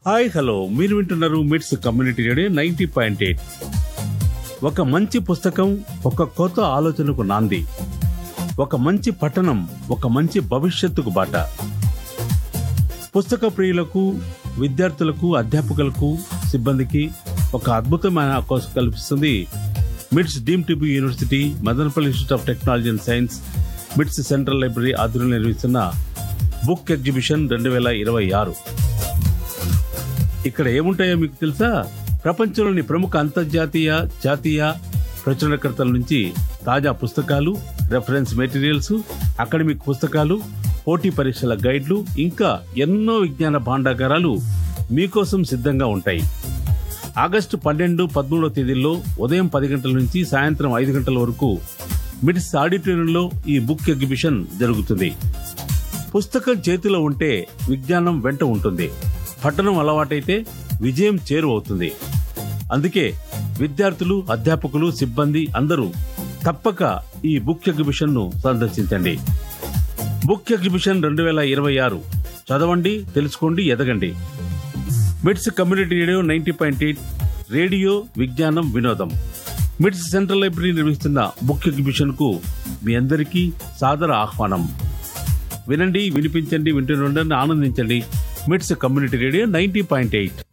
hi hello మీరు వింటున్నారు MITS community radio ninety point eight ఒక మంచి పుస్తకం ఒక కొత్త ఆలోచనకు నాంది ఒక మంచి పట్టణం ఒక మంచి భవిష్యత్తుకు బాట పుస్తక ప్రియులకు విద్యార్థులకు అధ్యాపకులకు సిబ్బందికి ఒక అద్భుతమైన అవకాశం కల్పిస్తుంది MITS deemed to be university Madanapalle institute of technology and science MITS central library ఆధ్వర్యంలో నిర్వహిస్తున్న బుక్ ఎగ్జిబిషన్ రెండు వేల ఇరవై ఆరు ఇక్కడ ఏముంటాయో మీకు తెలుసా ప్రపంచంలోని ప్రముఖ అంతర్జాతీయ జాతీయ ప్రచురణకర్తల నుంచి తాజా పుస్తకాలు రెఫరెన్స్ మెటీరియల్స్ అకాడమిక్ పుస్తకాలు పోటీ పరీక్షల గైడ్లు ఇంకా ఎన్నో విజ్ఞాన భాండాగారాలు మీకోసం సిద్ధంగా ఉంటాయి ఆగస్టు పన్నెండు పదమూడవ తేదీల్లో ఉదయం పది గంటల నుంచి సాయంత్రం ఐదు గంటల వరకు మిడ్స్ ఆడిటోరియంలో ఈ బుక్ ఎగ్జిబిషన్ జరుగుతుంది పుస్తకం చేతిలో ఉంటే విజ్ఞానం వెంట ఉంటుంది పట్టణం అలవాటైతే విజయం చేరువవుతుంది అందుకే విద్యార్థులు అధ్యాపకులు సిబ్బంది అందరూ తప్పక ఈ బుక్ ఎగ్జిబిషన్ ను సందర్శించండి బుక్ ఎగ్జిబిషన్ రెండు వేల ఇరవై ఆరు చదవండి తెలుసుకోండి ఎదగండి MITS community radio ninety point eight radio విజ్ఞానం వినోదం మిడ్స్ సెంట్రల్ లైబ్రరీ నిర్వహిస్తున్న బుక్ ఎగ్జిబిషన్ కు మీ అందరికీ సాదర ఆహ్వానం వినండి వినిపించండి వింటూనే ఉండండి ఆనందించండి MITS community radio ninety point eight